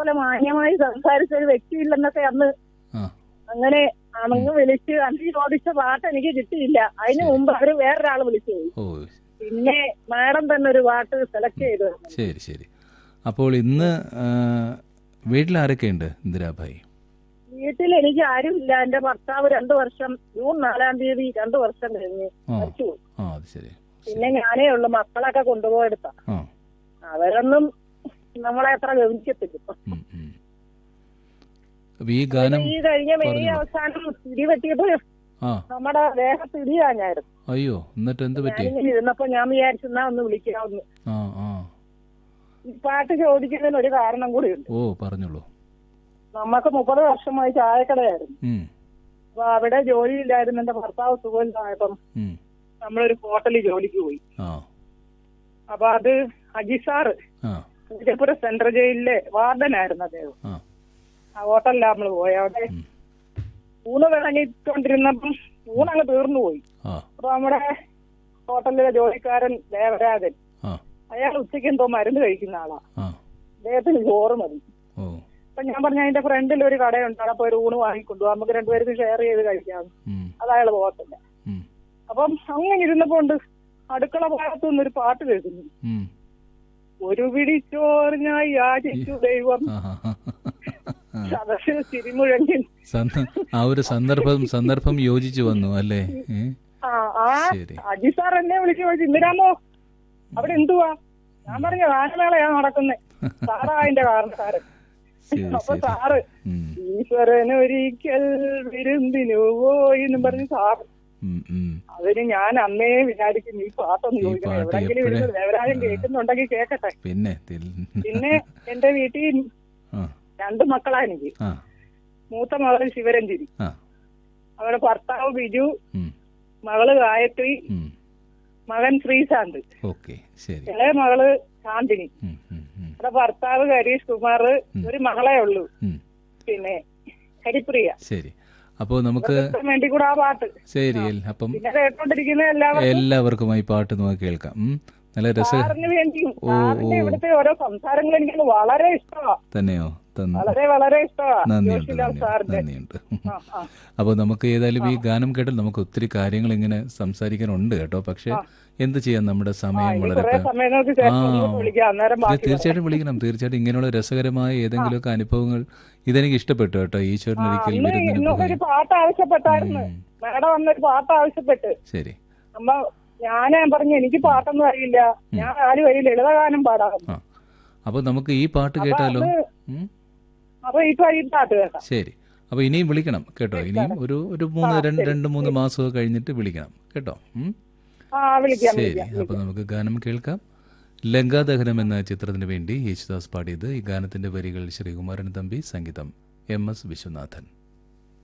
പോലെ മാന്യമായി സംസാരിച്ച ഒരു വ്യക്തിയില്ലെന്നൊക്കെ അന്ന് ആ അങ്ങനെ അണങ്ങ് വിളിച്ച് അന്ന് ചോദിച്ച പാട്ട് എനിക്ക് കിട്ടിയില്ല അതിന് മുമ്പ് അവര് വേറൊരാൾ വിളിച്ചു പോയി ഓ പിന്നെ മാഡം തന്നെ ഒരു പാട്ട് സെലക്ട് ചെയ്തു തന്നു. ശരി ശരി അപ്പോൾ ഇന്ന് ആ, വീട്ടിൽ ആരൊക്കെയുണ്ട് ഇന്ദിരാഭായി വീട്ടിൽ എനിക്ക് ആരുമില്ല എന്റെ ഭർത്താവ് രണ്ടു വർഷം ജൂൺ നാലാം തീയതി രണ്ടു വർഷം കഴിഞ്ഞ് ആ മരിച്ചുപോയി ആ അത് ശരി പിന്നെ ഞാനേ ഉള്ളു മക്കളൊക്കെ കൊണ്ടുപോയെടുത്ത ആ അവരൊന്നും നമ്മളെ അത്ര ഗവനിക്കത്തില്ല ഇപ്പൊ. ഉം, ഉം. അപ്പൊ ഈ ഗാനം ഈ കഴിഞ്ഞ മെയ് പറഞ്ഞോ. അവസാനം ഇടി വെട്ടിയപ്പോ ആ നമ്മുടെ ദേഹത്ത് ഇടിയാഞ്ഞായിരുന്നു അയ്യോ എന്നിട്ട് എന്ത് പറ്റി ഞാനിങ്ങനെ ഇരുന്നപ്പോ ഞാൻ വിചാരിച്ചെന്നാ ഒന്ന് വിളിക്കാവുന്നു ആ ആ ഈ പാട്ട് ചോദിക്കുന്നതിന് ഒരു കാരണം കൂടിയുണ്ട് ഓ പറഞ്ഞോളൂ നമുക്ക് മുപ്പത് വർഷമായി ചായക്കടയായിരുന്നു ഉം, അപ്പൊ അവിടെ ജോലിയില്ലായിരുന്നു എന്റെ ഭർത്താവ് സുഖമില്ലായപ്പം ഉം. നമ്മളൊരു ഹോട്ടലിൽ ജോലിക്ക് പോയി ആ അപ്പൊ അത് അജിസാറ് ആ പൂജപ്പുര സെൻട്രൽ ജയിലിലെ വാർഡനായിരുന്നു അദ്ദേഹം ആ ആ ഹോട്ടലിലാണ് നമ്മൾ പോയി അവിടെ ഉം. ഊണ് വിളങ്ങിക്കൊണ്ടിരുന്നപ്പം ഊണങ്ങ് തീർന്നു പോയി ആ അപ്പൊ നമ്മുടെ ഹോട്ടലിലെ ജോലിക്കാരൻ ദേവരാജൻ ആ അയാൾ ഉച്ചയ്ക്ക് എന്തോ മരുന്ന് കഴിക്കുന്ന ആളാ ആ അദ്ദേഹത്തിന് ചോറ് മതി ഓ അപ്പൊ ഞാൻ പറഞ്ഞ അതിന്റെ ഫ്രണ്ടിൽ ഒരു കടയുണ്ട് അവിടെ പോയി ഒരു ഊണ് വാങ്ങിക്കൊണ്ടു നമുക്ക് രണ്ടുപേർക്ക് ഷെയർ ചെയ്ത് കഴിക്കാം ഉം, അത് അയാൾ പോകത്തില്ല ഉം, അപ്പം അങ്ങനെ ഇരുന്നപ്പോ ഉണ്ട് അടുക്കള ഭാഗത്തു നിന്നൊരു പാട്ട് കേൾക്കുന്നു ഉം. ഒരു പിടിച്ചോറിഞ്ഞായി യാചിച്ചു ദൈവം ആ, ആ, ആ. ആ. സദസ്സിൽ തിരിമുഴങ്ങി സന്ദ- ആ ഒരു സന്ദർഭം സന്ദർഭം യോജിച്ചു വന്നു അല്ലേ ഏ? ആ ആ ശരി അജി സാർ എന്നെ വിളിച്ചു ചോദിച്ചു ഇന്ദിരാമോ അവിടെ എന്തുവാ ഞാൻ പറഞ്ഞ ഗാനമേളയാ നടക്കുന്നേ സാറാ അതിന്റെ കാരണക്കാരൻ ശരി അപ്പൊ ശരി സാറ് ഉം, ഈശ്വരനൊരിക്കൽ വിരുന്നിനു പോയി എന്നും പറഞ്ഞ് സാർ ഉം, ഉം. അതിന് ഞാൻ അന്നേ വിചാരിക്കും ഈ പാട്ടൊന്ന് ഈ ചോദിക്കണം പാട്ട് എവിടെങ്കിലും എപ്പഴേ- ഇരുന്ന് ദേവരാജൻ കേൾക്കുന്നുണ്ടെങ്കിൽ കേക്കട്ടെ പിന്നെ തിൽ- പിന്നെ എന്റെ വീട്ടിൽ ആ രണ്ട് മക്കളാ എനിക്ക് ആ മൂത്ത മകൾ ശിവരഞ്ജിനി ആ അവരുടെ ഭർത്താവ് ബിജു ഉം, മകള് ഗായത്രി ഉം. മകൻ ശ്രീശാന്ത് ഓക്കെ ശരി ഇളയ മകള് ശാന്തിനി ഉം, ഉം, ഉം, അവരുടെ ഭർത്താവ് ഹരീഷ് കുമാർ ഒരു മകളെ ഉള്ളൂ ഉം. പിന്നെ ഹരിപ്രിയ ശരി അപ്പോൾ നമുക്ക് ഇവർക്കും വേണ്ടി കൂടെ ആ പാട്ട് ശരി അപ്പം പിന്നെ കേട്ടോണ്ടിരിക്കുന്ന എല്ലാവർക്കും എല്ലാവർക്കും ഈ പാട്ട് നമുക്ക് കേൾക്കാം ഉം. നല്ല രസ സാറിന് വേണ്ടിയും ഓ, സാറിന്റെ ഓ. ഇവിടുത്തെ ഓരോ സംസാരങ്ങൾ എനിക്ക് വളരെ ഇഷ്ടമാണ് തന്നെയോ തന്നു വളരെ വളരെ ഇഷ്ടമാണ് നന്ദിയുണ്ട് ജോഷിലാൽ നന്ദിയുണ്ട് സാറിന്റെ നന്ദിയുണ്ട് ആ, ആ. അപ്പോൾ നമുക്ക് ഏതായാലും ഈ ഗാനം കേട്ടാൽ നമുക്ക് ഒത്തിരി കാര്യങ്ങൾ ഇങ്ങനെ സംസാരിക്കാനുണ്ട് കേട്ടോ പക്ഷെ എന്ത് ചെയ്യാം നമ്മുടെ സമയം ഇനി വളരെ കുറെ പ- സമയങ്ങൾക്ക് ശേഷം ആ. ഒന്നുകൂടെ വിളിക്കാം അന്നേരം ഇത് ബാക്കി പറയാം. തീർച്ചയായിട്ടും വിളിക്കണം തീർച്ചയായിട്ടും ഇങ്ങനെയുള്ള രസകരമായ ഏതെങ്കിലുമൊക്കെ അനുഭവങ്ങൾ ഇതെനിക്ക് ഇഷ്ടപ്പെട്ടു കേട്ടോ ഈശ്വരൻ ഒരിക്കൽ അന്ന് വിരുന്നിന് ഇന്നൊക്കെ ഒരു പോയി പാട്ട് ആവശ്യപ്പെട്ടായിരുന്നു ഉം. മാഡം വന്നൊരു പാട്ട് ആവശ്യപ്പെട്ട് ശരി അമ്മ ഞാനേ പറഞ്ഞു എനിക്ക് പാട്ടൊന്നും അറിയില്ല ഞാൻ നാല് വരി ലളിതഗാനം പാടാം ആ അപ്പോൾ നമുക്ക് ഈ പാട്ട് കേട്ടാലോ ഉം? അപ്പൊ ഇപ്പൊ ഈ പാട്ട് കേൾക്കാം ശരി അപ്പോൾ ഇനിയും വിളിക്കണം കേട്ടോ ഇനിയും ഒരു ഒരു മൂന്ന് രണ്ട് രണ്ട് മൂന്ന് മാസമൊക്കെ കഴിഞ്ഞിട്ട് വിളിക്കണം കേട്ടോ ഉം? ആ വിളിക്കാം ശരി വിളിക്കാം അപ്പോൾ നമുക്ക് ഗാനം കേൾക്കാം ലങ്കാദഹനം എന്ന ചിത്രത്തിന് വേണ്ടി യേശുദാസ് പാടിയത് ഈ ഗാനത്തിന്റെ വരികൾ ശ്രീകുമാരൻ തമ്പി സംഗീതം എം എസ് വിശ്വനാഥൻ